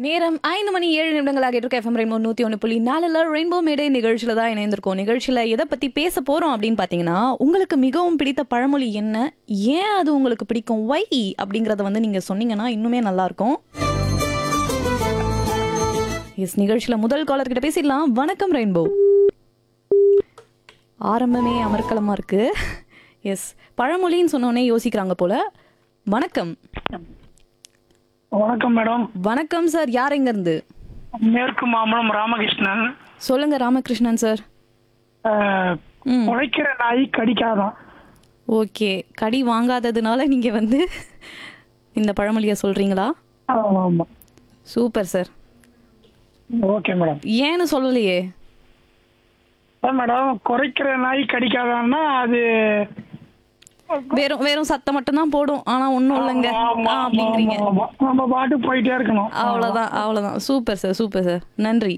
நேரம் ஐந்து மணி ஏழு நிமிடங்களாக இருக்க எஃப்எம் ரெயின்போ நூற்றி ஒன்று புள்ளி நாலில் ரெயின்போ மேடே நிகழ்ச்சியில் தான் இணைந்திருக்கோம் நிகழ்ச்சியில் எதை பற்றி பேச போகிறோம் அப்படின்னு பார்த்தீங்கன்னா உங்களுக்கு மிகவும் பிடித்த பழமொழி என்ன ஏன் அது உங்களுக்கு பிடிக்கும் வை அப்படிங்கிறத வந்து நீங்கள் சொன்னீங்கன்னா இன்னுமே நல்லாயிருக்கும் எஸ் நிகழ்ச்சியில் முதல் காலர் கிட்ட பேசிடலாம் வணக்கம் ரெயின்போ ஆரம்பமே அமர்க்கலமாக இருக்கு எஸ் பழமொழின்னு சொன்னோடனே யோசிக்கிறாங்க போல வணக்கம் வணக்கம் மேடம் வணக்கம் சார் யார் எங்கேருந்து மேற்கு மாம்பலம் ராமகிருஷ்ணன் சொல்லுங்க ராமகிருஷ்ணன் சார் அஹ், ம். உழைக்கிற நாய் கடிக்காதான் ஓகே கடி வாங்காததுனால நீங்க வந்து இந்த பழமொழியை சொல்றீங்களா ஆமா, ஆமா சூப்பர் சார் ஓகே மேடம் ஏன்னு சொல்லலையே அதான் மேடம் குறைக்கிற நாய் கடிக்காதான்னா அது வெறும் வெறும் சத்தம் மட்டும்தான் போடும் ஆனா ஒன்றும் இல்லைங்க ஆமா, ஆ, ஆமா, அப்படிங்கிறீங்க ஆமா, ஆமா. நம்ம பாட்டு போயிட்டே இருக்கணும் அவ்வளோதான் அவ்வளோதான் சூப்பர் சார் சூப்பர் சார் நன்றி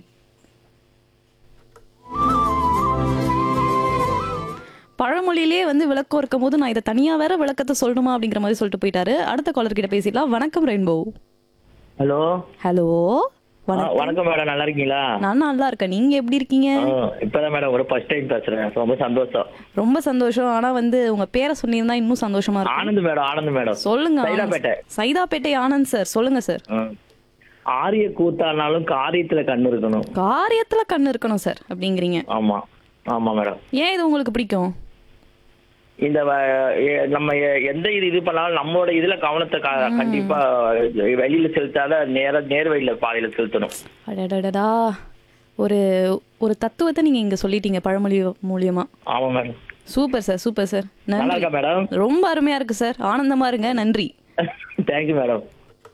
பழமொழியிலே வந்து விளக்கம் இருக்கும் போது நான் இதை தனியா வேற விளக்கத்தை சொல்லணுமா அப்படிங்கிற மாதிரி சொல்லிட்டு போயிட்டாரு அடுத்த காலர் கிட்ட பேசிடலாம் வணக்கம் ரெயின்போ ஹலோ ஹலோ ஆ, வணக்கம் வணக்கம் மேடம் நல்லா இருக்கீங்களா நான் நல்லா இருக்கேன் நீங்க எப்படி இருக்கீங்க ஆ, இப்பதான் மேடம் ஒரு ஃபர்ஸ்ட் டைம் பேசுறேன் ரொம்ப சந்தோஷம் ரொம்ப சந்தோஷம் ஆனா வந்து உங்க பேரை சொன்னீங்கன்னா இன்னும் சந்தோஷமா இருக்கும் ஆனந்த் மேடம் ஆனந்த் மேடம் சொல்லுங்க சைதாப்பேட்டை. ஆனந்த். சைதாப்பேட்டை ஆனந்த் சார் சொல்லுங்க சார் ஆ. ஆரிய கூத்தானாலும் காரியத்துல கண்ணு இருக்கணும் காரியத்துல கண்ணு இருக்கணும் சார் அப்படிங்கிறீங்க ஆமா ஆமா மேடம் ஏன் இது உங்களுக்கு பிடிக்கும் இந்த வ- எ- நம்ம எ- எந்த இது இது பண்ணாலும் நம்மளோட இதுல கவனத்தை க- கண்டிப்பா வெளியில செலுத்தாத நேர நேர் வழியில பாதையில செலுத்தணும் அடடடடா ஒரு ஒரு தத்துவத்தை நீங்க இங்க சொல்லிட்டீங்க பழமொழி மூலியமா ஆமா madam super sir super sir நல்லா நன்றி இருக்கா மேடம் ரொம்ப அருமையா இருக்கு சார் ஆனந்தமா இருங்க நன்றி தேங்க்யூ மேடம்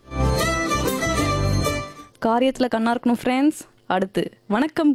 காரியத்துல கண்ணா இருக்கணும் ஃப்ரெண்ட்ஸ் அடுத்து வணக்கம்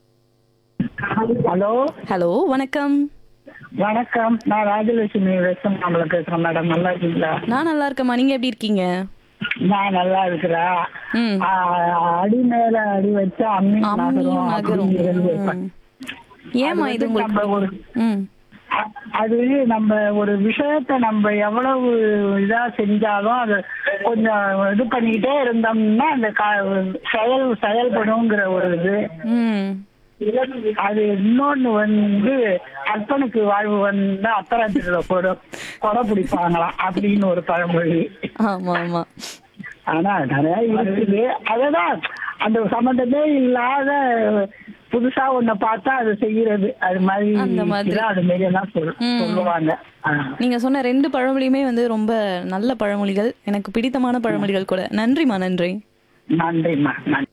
ஹலோ ஹலோ வணக்கம் வணக்கம் நான் ராஜலட்சுமி வெஸ்டம் நம்மள பேசுறேன் மேடம் நல்லா இருக்கீங்களா நான் நல்லா இருக்கேம்மா நீங்க எப்படி இருக்கீங்க நான் நல்லா இருக்கிறேன் ம் ஆஹ், அடி மேல அடி வச்சா அம்மி அம்மியும் நகரும் நகரும் ம். ஏம்மா இது நம்ம உங்களுக்கு ஒரு ம் அ- அது நம்ம ஒரு விஷயத்த நம்ம எவ்வளவு இதா செஞ்சாலும் அது கொஞ்சம் இது பண்ணிக்கிட்டே இருந்தோம்னா அந்த கா- செயல் செயல்படுங்கிற ஒரு இது ம் அது இன்னொன்னு வந்து அர்ப்பனுக்கு வாழ்வு வந்து அத்தராத்திரியில கொடை கொடை பிடிப்பாங்களாம் அப்படின்னு ஒரு பழமொழி ஆமா ஆமா ஆனா நிறைய இருக்குது அததான் அந்த சம்பந்தமே இல்லாத புதுசா ஒண்ண பார்த்தா அது செய்யறது அது மாதிரி அந்த மாதிரி. இருக்குதா, அது மாதிரி எல்லாம் சொல்- ம். சொல்லுவாங்க ஆ. நீங்க சொன்ன ரெண்டு பழமொழியுமே வந்து ரொம்ப நல்ல பழமொழிகள் எனக்கு பிடித்தமான பழமொழிகள் கூட நன்றிம்மா நன்றி நன்றிம்மா நன்றி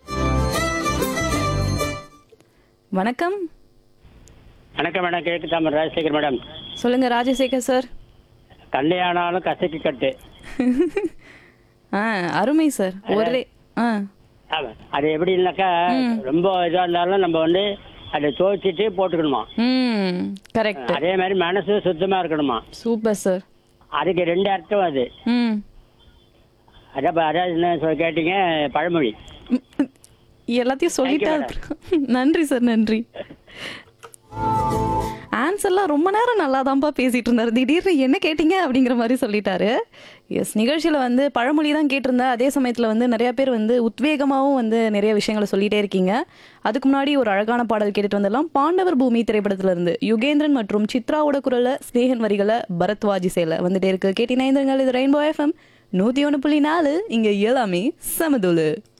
வணக்கம் வணக்கம் மேடம் கேக்குதா மேடம் ராஜசேகர் மேடம் சொல்லுங்க ராஜசேகர் சார் கல்யாணாலும் கசக்கி கட்டு ஆ அருமை சார் ஒரே ஆ ஆமா. அது எப்படின்னாக்கா ரொம்ப இதா இருந்தாலும் நம்ம வந்து அதை துவைச்சிட்டு போட்டுக்கணுமா ம் கரெக்ட் அதே மாதிரி மனசு சுத்தமா இருக்கணுமா சூப்பர் சார் அதுக்கு ரெண்டு அர்த்தம் அது ம் அதான் இப்ப அதாவது என்ன சொல்ல கேட்டீங்க பழமொழி எல்லாத்தையும் சொல்லிட்டா நன்றி சார் நன்றி ஆன்சர்லாம் ரொம்ப நேரம் நல்லா தான்ப்பா பேசிட்டு இருந்தாரு திடீர்னு என்ன கேட்டீங்க அப்படிங்கிற மாதிரி சொல்லிட்டாரு எஸ் நிகழ்ச்சியில் வந்து பழமொழி தான் கேட்டிருந்தேன் அதே சமயத்தில் வந்து நிறைய பேர் வந்து உத்வேகமாகவும் வந்து நிறைய விஷயங்களை சொல்லிட்டே இருக்கீங்க அதுக்கு முன்னாடி ஒரு அழகான பாடல் கேட்டுட்டு வந்துடலாம் பாண்டவர் பூமி திரைப்படத்துல இருந்து யுகேந்திரன் மற்றும் சித்ராவோட குரல ஸ்னேகன் வரிகளை பரத்வாஜி சேல வந்துட்டே இருக்கு கேட்டினா இது ரெயின்போ எஃப்எம் நூற்றி ஒன்று புள்ளி நாலு இங்கே எல்லாமே சமதுலு